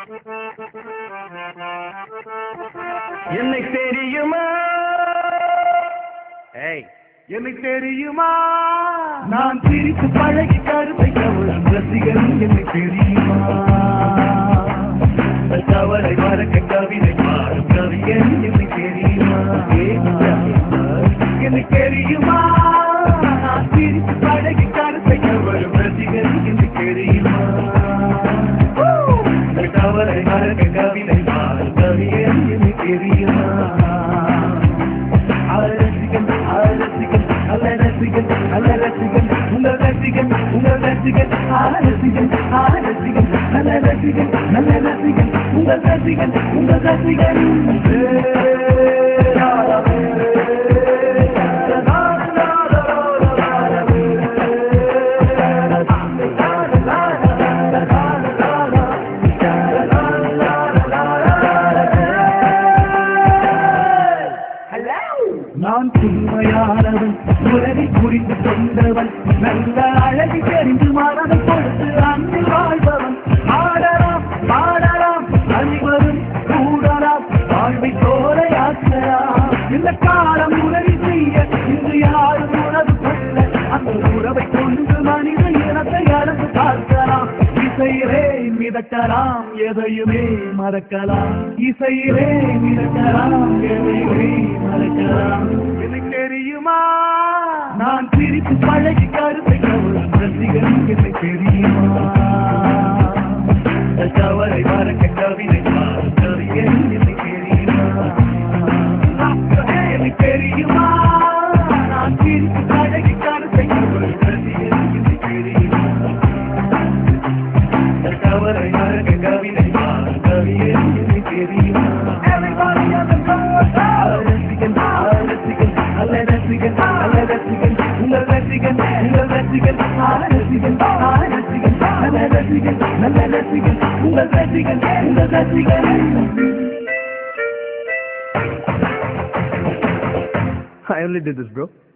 என்னை தெரியுமா ஏய் என்னை தெரியுமா நான் சிரித்து பழகி கருத்தை கவலம் ரசிகன் என்னை தெரியுமா உங்கள் கவலை மறக்க கவிதை பாடும் கவியன் என்னை தெரியுமா என்னை தெரியுமா நான் சிரித்து பழகி கருத்தை கவலம் ரசிகன் என்னை தெரியுமா உங்கள் கவலை மறக்க கவிதை பாடும் கவியன் என்னை தெரியுமா ரசிகன் ரசிகன் நல்ல ரசிகன் நல்ல ரசிகன் உங்கள் ரசிகன் உங்கள் ரசிகன் ரசிகன் ரசிகன் நல்ல ரசிகன் நல்ல ரசிகன் உங்கள் ரசிகன் உங்கள் ரசிகன் நான் புதுமையானவன் உறவை புரிந்து கொண்டவன் நல்ல அழகை தெரிந்து மனதை கொடுத்து அன்பில் வாழ்பவன் ஆடலாம் பாடலாம் அனைவரும் கூடலாம் வாழ்வை தோலையாக்கலாம் இந்த காலம் உதவி செய்ய இன்று யாரும் உணவு கொள்ள அந்த உறவை கொண்டு மனித இனத்தை அளந்து பார்க்கலாம் இசையிலே மிதக்கலாம் எதையுமே மறக்கலாம் இசையிலே மிதக்கலாம் எதையுமே மறக்கலாம் எனக்கு தெரியுமா நான் சிரித்து பழகி கருத்தை கவலம் ரசிகன் என்னை தெரியுமா கவலை மறக்க கவிதை பாடும் கவியன் என்னை தெரியுமா என்னை தெரியுமா நான் சிரித்து பழகி கருத்தை கவலம் ரசிகன் என்னை தெரியுமா கவலை மறக்க கவிதை பாடும் கவியன் என்னை தெரியுமா Everybody on the floor! ரசிகன் ரசிகன் நல்ல ரசிகன் நல்ல ரசிகன் உங்கள் ரசிகன் உங்கள் ரசிகன் ரசிகன் ரசிகன் நல்ல ரசிகன் நல்ல ரசிகன் உங்கள் ரசிகன் உங்கள் ரசிகன் I only did this, bro.